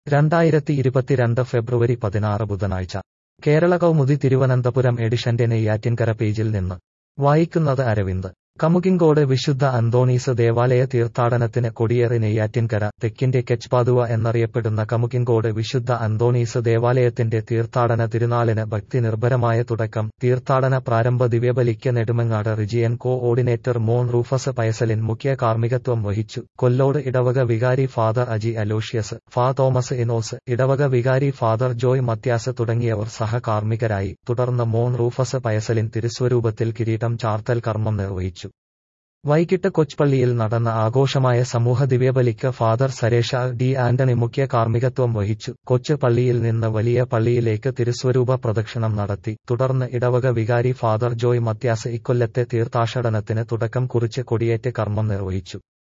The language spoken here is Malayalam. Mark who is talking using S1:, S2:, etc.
S1: രണ്ടായിരത്തി ഇരുപത്തിരണ്ട് ഫെബ്രുവരി പതിനാറ് ബുധനാഴ്ച കേരള കൗമുദി തിരുവനന്തപുരം എഡിഷന്റെ നെയ്യാറ്റിൻകര പേജിൽ നിന്ന് വായിക്കുന്നത് അരവിന്ദ് കമുകിങ്കോട് വിശുദ്ധ അന്തോണീസ് ദേവാലയ തീർത്ഥാടനത്തിന് കൊടിയേറി നെയ്യാറ്റിൻകര തെക്കിന്റെ കെച്ച്പാതുവ എന്നറിയപ്പെടുന്ന കമുകിങ്കോട് വിശുദ്ധ അന്തോണീസ് ദേവാലയത്തിന്റെ തീർത്ഥാടന തിരുനാളിന് ഭക്തി നിർഭരമായ തുടക്കം തീർത്ഥാടന പ്രാരംഭ ദിവ്യബലിക്ക് Nedumangad region coordinator Mon Rufus പയസലിൻ മുഖ്യ കാർമ്മികത്വം വഹിച്ചു കൊല്ലോട് ഇടവക വികാരി ഫാദർ അജി അലോഷ്യസ് ഫാ തോമസ് ഇനോസ് ഇടവക വികാരി ഫാദർ ജോയ് മത്യാസ് തുടങ്ങിയവർ സഹകാർമ്മികരായി തുടർന്ന് മോൺ റൂഫസ് പയസലിൻ തിരുസ്വരൂപത്തിൽ കിരീടം ചാർത്തൽ കർമ്മം നിർവഹിച്ചു വൈകിട്ട് കൊച്ച്പള്ളിയിൽ നടന്ന ആഘോഷമായ സമൂഹ ദിവ്യബലിക്ക് ഫാദർ സരേഷ ഡി ആന്റണി മുഖ്യ കാർമ്മികത്വം വഹിച്ചു കൊച്ച് പള്ളിയിൽ നിന്ന് വലിയ പള്ളിയിലേക്ക് തിരുസ്വരൂപ പ്രദക്ഷിണം നടത്തി തുടർന്ന് ഇടവക വികാരി ഫാദർ ജോയ് മത്യാസ് ഇക്കൊല്ലത്തെ തീർത്ഥാടനത്തിന് തുടക്കം കുറിച്ച് കൊടിയേറ്റ് കർമ്മം നിർവഹിച്ചു